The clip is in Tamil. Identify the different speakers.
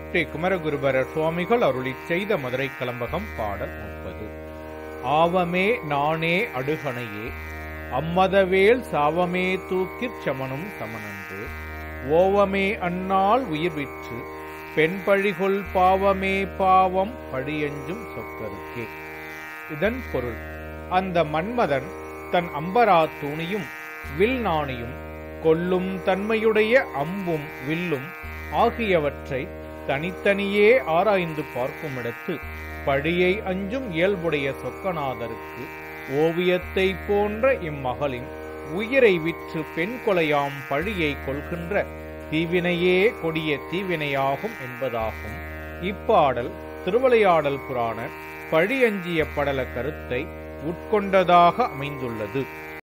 Speaker 1: போற்றி குமரகுருபரர் சுவாமிகள் அருளிச் செய்த மதுரை கலம்பகம் பாடல் முப்பது ஆவமே நானே அடுகணையே அம்மதவேல் சாவமே தூக்கிற் சமனும் சமனன்று ஓவமே அந்நாள் உயிர் விற்று பெண் பழிகொள் பாவமே பாவம் பழியஞ்சும் சொக்கருக்கே இதன் பொருள் அந்த மன்மதன் தன் அம்பரா தூணியும் வில் நாணியும் கொல்லும் தன்மையுடைய அம்பும் வில்லும் ஆகியவற்றை தனித்தனியே ஆராய்ந்து பார்க்குமிடத்து பழியை அஞ்சும் இயல்புடைய சொக்கநாதருக்கு ஓவியத்தை போன்ற இம்மகளின் உயிரை விற்று பெண் கொலையாம் பழியை கொள்கின்ற தீவினையே கொடிய தீவினையாகும் என்பதாகும் இப்பாடல் திருவிளையாடல் புராண பழியஞ்சிய படல கருத்தை உட்கொண்டதாக அமைந்துள்ளது